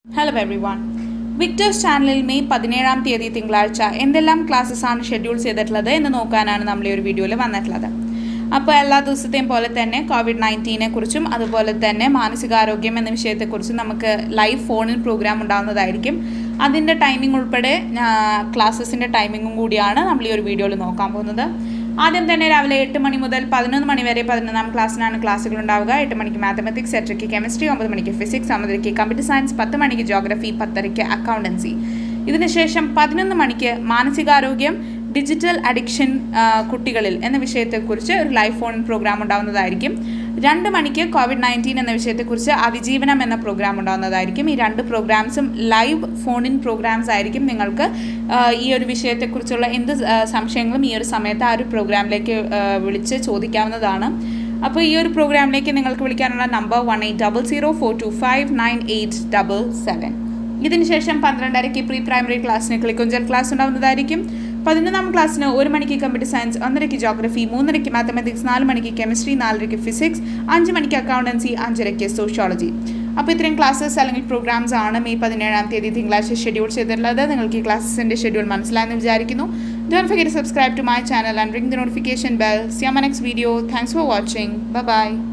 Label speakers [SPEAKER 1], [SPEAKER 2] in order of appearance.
[SPEAKER 1] hello every one Victers ചാനലിൽ May പതിനേഴാം തീയതി തിങ്കളാഴ്ച എന്തെല്ലാം ക്ലാസ്സസ് ആണ് ഷെഡ്യൂൾ ചെയ്തിട്ടുള്ളത് എന്ന് നോക്കാനാണ് നമ്മൾ ഈ ഒരു വീഡിയോയിൽ വന്നിട്ടുള്ളത് അപ്പോൾ എല്ലാ ദിവസത്തെയും പോലെ തന്നെ കോവിഡ് നയൻറ്റീനെ കുറിച്ചും അതുപോലെ തന്നെ മാനസികാരോഗ്യം എന്ന വിഷയത്തെക്കുറിച്ചും നമുക്ക് ലൈവ് ഫോണിൽ പ്രോഗ്രാം ഉണ്ടാകുന്നതായിരിക്കും അതിൻ്റെ ടൈമിംഗ് ഉൾപ്പെടെ ക്ലാസ്സസിൻ്റെ ടൈമിങ്ങും കൂടിയാണ് നമ്മൾ ഈ ഒരു വീഡിയോയിൽ നോക്കാൻ പോകുന്നത് ആദ്യം തന്നെ രാവിലെ എട്ട് മണി മുതൽ പതിനൊന്ന് മണി വരെ പതിനൊന്നാം ക്ലാസ്സിനാണ് ക്ലാസ്സുകൾ ഉണ്ടാവുക എട്ട് മണിക്ക് മാത്തമെറ്റിക്സ് എട്ടരയ്ക്ക് കെമിസ്ട്രി ഒമ്പത് മണിക്ക് ഫിസിക്സ് ഒമ്പതരയ്ക്ക് കമ്പ്യൂട്ടർ സയൻസ് പത്ത് മണിക്ക് ജോഗ്രഫി പത്തരയ്ക്ക് അക്കൗണ്ടൻസി ഇതിനുശേഷം പതിനൊന്ന് മണിക്ക് മാനസികാരോഗ്യം ഡിജിറ്റൽ അഡിക്ഷൻ കുട്ടികളിൽ എന്ന വിഷയത്തെക്കുറിച്ച് ഒരു ലൈവ് ഫോൺ പ്രോഗ്രാം ഉണ്ടാകുന്നതായിരിക്കും രണ്ട് മണിക്ക് കോവിഡ് നയൻറ്റീൻ എന്ന വിഷയത്തെക്കുറിച്ച് അതിജീവനം എന്ന പ്രോഗ്രാം ഉണ്ടാകുന്നതായിരിക്കും ഈ രണ്ട് പ്രോഗ്രാംസും ലൈവ് ഫോൺ ഇൻ പ്രോഗ്രാംസ് ആയിരിക്കും നിങ്ങൾക്ക് ഈ ഒരു വിഷയത്തെക്കുറിച്ചുള്ള എന്ത് സംശയങ്ങളും ഈ ഒരു സമയത്ത് ആ ഒരു പ്രോഗ്രാമിലേക്ക് വിളിച്ച് ചോദിക്കാവുന്നതാണ് അപ്പോൾ ഈ ഒരു പ്രോഗ്രാമിലേക്ക് നിങ്ങൾക്ക് വിളിക്കാനുള്ള number one eight double zero four two five nine eight double seven ഇതിനുശേഷം പന്ത്രണ്ടരയ്ക്ക് പ്രീ പ്രൈമറി ക്ലാസ്സിന് ക്ലിക്കുഞ്ചൽ ക്ലാസ് ഉണ്ടാകുന്നതായിരിക്കും പതിനൊന്നാം ക്ലാസ്സിന് ഒരു മണിക്ക് കമ്പ്യൂട്ടർ സയൻസ് ഒന്നരയ്ക്ക് ജോഗ്രഫി മൂന്നരയ്ക്ക് മാത്തമാറ്റിക്സ് നാല് മണിക്ക് കെമിസ്ട്രി നാലരയ്ക്ക് ഫിസിക്സ് അഞ്ച് മണിക്ക് അക്കൗണ്ടൻസി അഞ്ചരയ്ക്ക് സോഷ്യോളജി അപ്പോൾ ഇത്രയും ക്ലാസ്സസ് അല്ലെങ്കിൽ പ്രോഗ്രാംസ് ആണ് മെയ് പതിനേഴാം തീയതി തിങ്കളാഴ്ച ഷെഡ്യൂൾ ചെയ്തിട്ടുള്ളത് നിങ്ങൾക്ക് ഈ ക്ലാസ്സസിൻ്റെ ഷെഡ്യൂൾ മനസ്സിലായെന്ന് വിചാരിക്കുന്നു don't forget subscribe to my channel and ring the notification bell see next video thanks for watching by